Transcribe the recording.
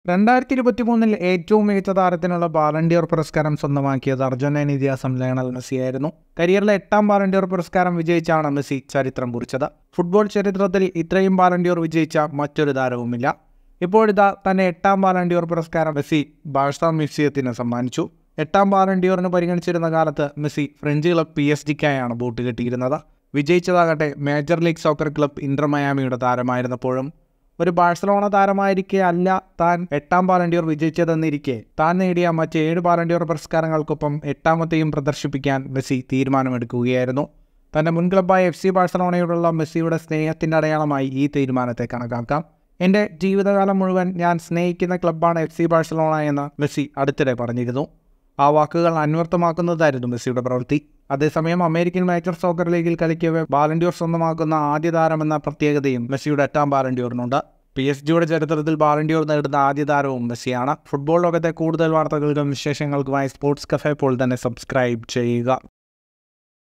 രണ്ടായിരത്തി ഇരുപത്തി മൂന്നിൽ ഏറ്റവും മികച്ച താരത്തിനുള്ള ബാലൻഡിയർ പുരസ്കാരം സ്വന്തമാക്കിയത് അർജന്റീന ഇതിഹാസം ലയണൽ മെസ്സിയായിരുന്നു കരിയറിലെ എട്ടാം ബാലൻഡിയർ പുരസ്കാരം വിജയിച്ചാണ് മെസ്സി ചരിത്രം കുറിച്ചത് ഫുട്ബോൾ ചരിത്രത്തിൽ ഇത്രയും ബാലൻഡിയർ വിജയിച്ച മറ്റൊരു താരവുമില്ല ഇപ്പോഴിതാ തന്നെ എട്ടാം ബാലൻഡിയോർ പുരസ്കാരം മെസ്സി ബാഴ്സ മ്യൂസിയത്തിന് സമ്മാനിച്ചു എട്ടാം ബാലൻഡിയോറിന് പരിഗണിച്ചിരുന്ന കാലത്ത് Messi French club P S ഡിക്കായാണ് ബൂട്ട് കെട്ടിയിരുന്നത് വിജയിച്ചതാകട്ടെ major league soccer club inter മയാമിയുടെ താരമായിരുന്നപ്പോഴും ഒരു ബാഴ്സലോണ താരമായിരിക്കെ അല്ല താൻ എട്ടാം ബാലൻഡിയോർ വിജയിച്ചതെന്നിരിക്കെ താൻ നേടിയ മറ്റ് ഏഴ് ബാലൻഡിയോർ പുരസ്കാരങ്ങൾക്കൊപ്പം എട്ടാമത്തെയും പ്രദർശിപ്പിക്കാൻ മെസ്സി തീരുമാനമെടുക്കുകയായിരുന്നു തൻ്റെ മുൻ ക്ലബ്ബായ എഫ് സി ബാഴ്സലോണയോടുള്ള മെസ്സിയുടെ സ്നേഹത്തിൻ്റെ അടയാളമായി ഈ തീരുമാനത്തെ കണക്കാക്കാം എൻ്റെ ജീവിതകാലം മുഴുവൻ ഞാൻ സ്നേഹിക്കുന്ന ക്ലബ്ബാണ് എഫ് സി ബാഴ്സലോണ എന്ന് മെസ്സി അടുത്തിടെ പറഞ്ഞിരുന്നു ആ വാക്കുകൾ അന്വർത്ഥമാക്കുന്നതായിരുന്നു മെസ്സിയുടെ പ്രവൃത്തി അതേസമയം അമേരിക്കൻ മേജർ സോക്കർ ലീഗിൽ കളിക്കവേ ബാലൻഡ്യൂർ സ്വന്തമാക്കുന്ന ആദ്യ താരമെന്ന പ്രത്യേകതയും മെസ്സിയുടെ എട്ടാം ബാലൻഡ്യൂറിനുണ്ട് പി എസ് ജിയുടെ ചരിത്രത്തിൽ ബാലൻഡ്യൂർ നേടുന്ന ആദ്യ താരവും മെസ്സിയാണ് ഫുട്ബോൾ ലോകത്തെ കൂടുതൽ വാർത്തകൾക്കും വിശേഷങ്ങൾക്കുമായി സ്പോർട്സ് കഫേ പോൾ തന്നെ സബ്സ്ക്രൈബ് ചെയ്യുക